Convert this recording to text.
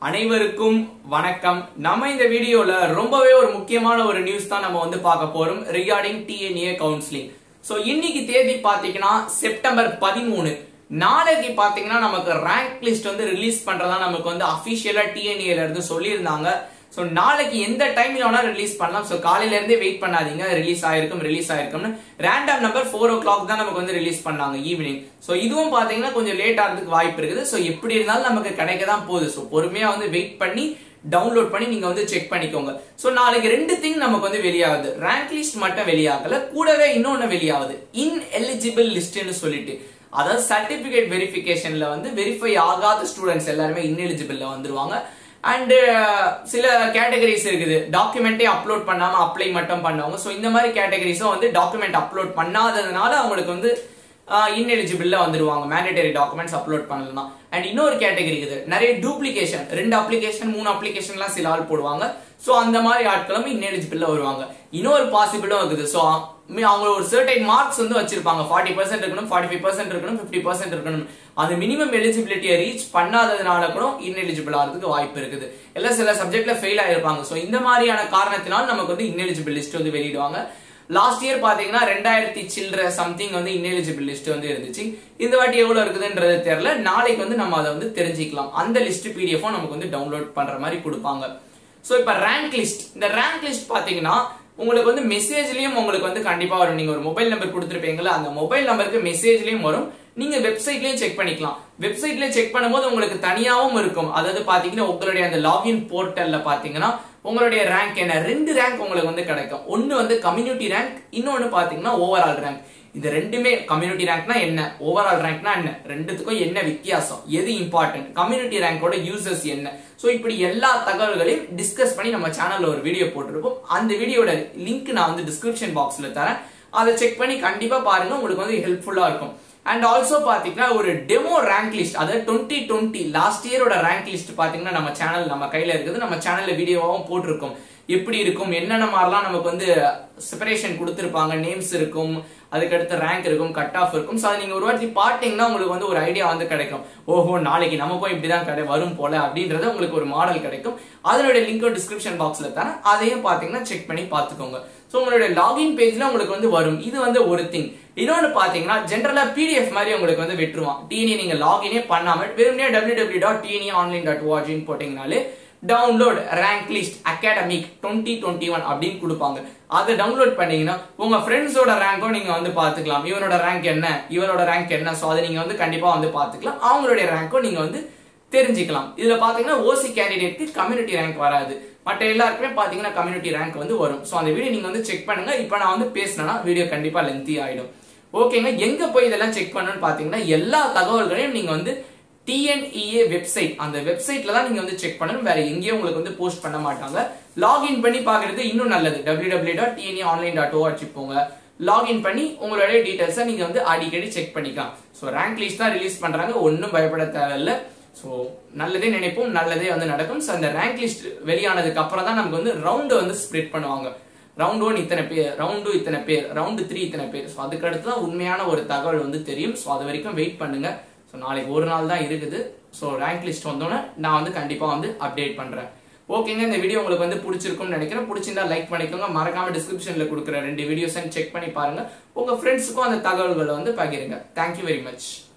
அனைவருக்கும் வணக்கம் நம்ம இந்த வீடியோல ரொம்பவே ஒரு முக்கியமான ஒரு நியூஸ் தான் நம்ம வந்து பார்க்க போறோம் ரிகார்டிங் டிஎன்ஏ கவுன்சிலிங் சோ இன்னைக்கு தேதி பாத்தீங்கன்னா செப்டம்பர் பதிமூணு நாளைக்கு பாத்தீங்கன்னா நமக்கு ரேங்க் லிஸ்ட் வந்து ரிலீஸ் பண்றதா நமக்கு வந்து அபிஷியலா டிஎன்ஏல இருந்து சொல்லியிருந்தாங்க ஸோ நாளைக்கு எந்த டைம்ல வேணா ரிலீஸ் பண்ணலாம் ஸோ காலையில இருந்தே வெயிட் பண்ணாதீங்க ரிலீஸ் ஆயிருக்கும் ரிலீஸ் ஆயிருக்கும்னு random number four o'clock தான் நமக்கு வந்து ரிலீஸ் பண்ணாங்க ஈவினிங் ஸோ இதுவும் பாத்தீங்கன்னா கொஞ்சம் லேட் ஆகிறதுக்கு வாய்ப்பு இருக்குது ஸோ எப்படி இருந்தாலும் நமக்கு கிடைக்க தான் போகுது ஸோ பொறுமையா வந்து வெயிட் பண்ணி டவுன்லோட் பண்ணி நீங்க வந்து செக் பண்ணிக்கோங்க ஸோ நாளைக்கு ரெண்டு திங் நமக்கு வந்து வெளியாகுது ரேங்க் லிஸ்ட் மட்டும் வெளியாகல கூடவே இன்னொன்னு வெளியாகுது இன் எலிஜிபிள் லிஸ்ட்னு சொல்லிட்டு அதாவது சர்டிபிகேட் வெரிஃபிகேஷன்ல வந்து வெரிஃபை ஆகாத ஸ்டூடெண்ட்ஸ் எல்லாருமே இன்எலிஜிபிள்ல வந்துருவாங்க அண்ட் சில கேட்டகரிஸ் இருக்குது டாக்குமெண்ட்டே அப்லோட் பண்ணாம அப்ளை மட்டும் பண்ணவங்க ஸோ இந்த மாதிரி கேட்டகரிஸும் வந்து டாக்குமெண்ட் அப்லோட் பண்ணாததுனால அவங்களுக்கு வந்து இன்எலிஜிபிள்ல வந்துருவாங்க மேண்டேட்டரி டாக்குமெண்ட்ஸ் அப்லோட் பண்ணலாம் அண்ட் இன்னொரு கேட்டகரி இருக்குது நிறைய டூப்ளிகேஷன் ரெண்டு அப்ளிகேஷன் மூணு அப்ளிகேஷன்லாம் சில ஆள் போடுவாங்க ஸோ அந்த மாதிரி ஆட்களும் இன்எலிஜிபிள்ல வருவாங்க இன்னொரு பாசிபிளும் இருக்குது ஸோ அவங்க ஒரு சர்டைன் மார்க்ஸ் வந்து வச்சிருப்பாங்க ஃபார்ட்டி பர்சன்ட் இருக்கணும் ஃபார்ட்டி ஃபைவ் பர்சன்ட் இருக்கணும் ஃபிஃப்டி பர்சன்ட் இருக்கணும் அந்த மினிமம் எலிஜிபிலிட்டியை ரீச் பண்ணாததுனால கூட இன்எலிஜிபிள் ஆகிறதுக்கு வாய்ப்பு இருக்குது எல்லாம் சில சப்ஜெக்ட்ல ஃபெயில் ஆயிருப்பாங்க ஸோ இந்த மாதிரியான காரணத்தினால் நமக்கு வந்து இன்எலிஜிபிள் லிஸ்ட் வந்து வெளியிடுவாங்க லாஸ்ட் இயர் பாத்தீங்கன்னா ரெண்டாயிரத்தி சில்ற சம்திங் வந்து இன்எலிஜிபிள் லிஸ்ட் வந்து இருந்துச்சு இந்த வாட்டி எவ்வளவு இருக்குதுன்றது தெரியல நாளைக்கு வந்து நம்ம அதை வந்து தெரிஞ்சுக்கலாம் அந்த லிஸ்ட் பிடிஎஃப் நமக்கு வந்து டவுன்லோட் பண்ற மாதிரி கொடுப்பாங்க ஸோ இப்போ ரேங்க் லிஸ்ட் இந்த ரேங்க் லிஸ்ட் பாத்தீங்கன்னா உங்களுக்கு வந்து மெசேஜ்லயும் உங்களுக்கு வந்து கண்டிப்பா வரும் நீங்க ஒரு மொபைல் நம்பர் கொடுத்துருப்பீங்களா அந்த மொபைல் நம்பருக்கு மெசேஜ்லயும் வரும் நீங்க வெப்சைட்லயும் செக் பண்ணிக்கலாம் வெப்சைட்ல செக் பண்ணும்போது உங்களுக்கு தனியாவும் இருக்கும் அதாவது பாத்தீங்கன்னா உங்களுடைய அந்த லாகின் போர்ட்டல்ல பாத்தீங்கன்னா உங்களுடைய ரேங்க் என்ன ரெண்டு ரேங்க் உங்களுக்கு வந்து கிடைக்கும் ஒன்னு வந்து கம்யூனிட்டி ரேங்க் இன்னொன்னு பாத்தீங்கன்னா ஓவரால் ரேங்க் இந்த ரெண்டுமே கம்யூனிட்டி ரேங்க்னா என்ன ஓவரால் ரேங்க்னா என்ன ரெண்டுத்துக்கும் என்ன வித்தியாசம் எது இம்பார்ட்டன்ட் கம்யூனிட்டி ரேங்கோட யூசர்ஸ் என்ன ஸோ இப்படி எல்லா தகவல்களையும் டிஸ்கஸ் பண்ணி நம்ம சேனல்ல ஒரு வீடியோ போட்டிருப்போம் அந்த வீடியோட லிங்க் நான் வந்து டிஸ்கிரிப்ஷன் பாக்ஸ்ல தரேன் அதை செக் பண்ணி கண்டிப்பா பாருங்க உங்களுக்கு வந்து ஹெல்ப்ஃபுல்லா இருக்கும் அண்ட் ஆல்சோ பாத்தீங்கன்னா ஒரு டெமோ ரேங்க் லிஸ்ட் அதாவது டுவெண்ட்டி டுவெண்ட்டி லாஸ்ட் இயரோட ரேங்க் லிஸ்ட் பாத்தீங்கன்னா நம்ம சேனல் நம்ம கையில இருக்குது நம்ம சேனல்ல வீடியோவாகவும் போட்டிருக்கோம் எப்படி இருக்கும் என்னென்ன மாதிரிலாம் நமக்கு வந்து செப்பரேஷன் கொடுத்துருப்பாங்க நேம்ஸ் இருக்கும் அதுக்கடுத்து ரேங்க் இருக்கும் கட் ஆஃப் இருக்கும் ஸோ அதை நீங்க ஒரு வாட்டி பார்த்தீங்கன்னா உங்களுக்கு வந்து ஒரு ஐடியா வந்து கிடைக்கும் ஓஹோ நாளைக்கு நமக்கும் இப்படிதான் கடை வரும் போல அப்படின்றது உங்களுக்கு ஒரு மாடல் கிடைக்கும் அதனுடைய லிங்க் டிஸ்கிரிப்ஷன் பாக்ஸ்ல தரேன் அதையும் பாத்தீங்கன்னா செக் பண்ணி பார்த்துக்கோங்க ஸோ உங்களுடைய லாகின் பேஜ்ல உங்களுக்கு வந்து வரும் இது வந்து ஒரு திங் இன்னொன்று பாத்தீங்கன்னா ஜென்ரலா பிடிஎஃப் மாதிரி உங்களுக்கு வந்து விட்டுருவான் டிஎன்ஏ நீங்க லாகினே பண்ணாம வெறுமனே W W dot TNA online dot வாட்சின்னு போட்டீங்கனாலே download rank list academic twenty twenty one அப்படின்னு கொடுப்பாங்க அதை டவுன்லோட் பண்ணீங்கன்னா உங்க ஃப்ரெண்ட்ஸோட ரேங்க்கும் நீங்க வந்து பாத்துக்கலாம் இவனோட ரேங்க் என்ன இவனோட ரேங்க் என்ன ஸோ அதை நீங்க வந்து கண்டிப்பா வந்து பாத்துக்கலாம் அவங்களுடைய ரேங்க்கும் நீங்க வந்து தெரிஞ்சுக்கலாம் இதுல பாத்தீங்கன்னா ஓசி கேண்டிடேட்க்கு கம்யூனிட்டி ரேங்க் வராது மற்ற எல்லாருக்குமே பாத்தீங்கன்னா கம்யூனிட்டி ரேங்க் வந்து வரும் ஸோ அந்த வீடியோ நீங்க வந்து செக் பண்ணுங்க இப்போ நான் வந்து பேசினேன்னா வீடியோ கண்டிப்பா லென்த்தி ஆயிடும் ஓகேங்க எங்க போய் இதெல்லாம் செக் பண்ணணும்னு பாத்தீங்கன்னா எல்லா தகவல்களையும் நீங்க வந்து டிஎன்இஏ வெப்சைட் அந்த வெப்சைட்ல தான் நீங்க வந்து செக் பண்ணணும் வேற எங்கேயும் உங்களுக்கு வந்து போஸ்ட் பண்ண மாட்டாங்க லாகின் பண்ணி பாக்குறது இன்னும் நல்லது W W dot TNA online dot ORG போங்க லாகின் பண்ணி உங்களுடைய டீடைல்ஸை நீங்க வந்து அடிக்கடி செக் பண்ணிக்கலாம் ஸோ ரேங்க் லிஸ்ட் தான் ரிலீஸ் பண்றாங்க ஒன்றும் பயப்பட தேவையில்லை ஸோ நல்லதே நினைப்போம் நல்லதே வந்து நடக்கும் ஸோ அந்த ரேங்க் லிஸ்ட் வெளியானதுக்கு அப்புறம் தான் நமக்கு வந்து ரவுண்டு வந்து ஸ்ப்ளிட் பண்ணுவாங்க ரவுண்ட் ஒன் இத்தனை பேர் ரவுண்டு இத்தனை பேர் ரவுண்டு த்ரீ இத்தனை பேர் ஸோ அதுக்கு அடுத்து தான் உண்மையான ஒரு தகவல் வந்து தெரியும் ஸோ அது வரைக்கும் வெயிட் பண்ணுங்க ஸோ நாளைக்கு ஒரு நாள் தான் இருக்குது ஸோ ரேங்க் லிஸ்ட் வந்தோன்னே நான் வந்து கண்டிப்பாக வந்து அப்டேட் பண்ணுறேன் ஓகேங்க இந்த வீடியோ உங்களுக்கு வந்து பிடிச்சிருக்கும்னு நினைக்கிறேன் பிடிச்சிருந்தா லைக் பண்ணிக்கோங்க மறக்காம டிஸ்கிரிப்ஷன்ல கொடுக்குற ரெண்டு வீடியோஸ் செக் பண்ணி பாருங்க உங்க ஃப்ரெண்ட்ஸுக்கும் அந்த தகவல்களை வந்து பகிருங்க தேங்க்யூ வெரி மச்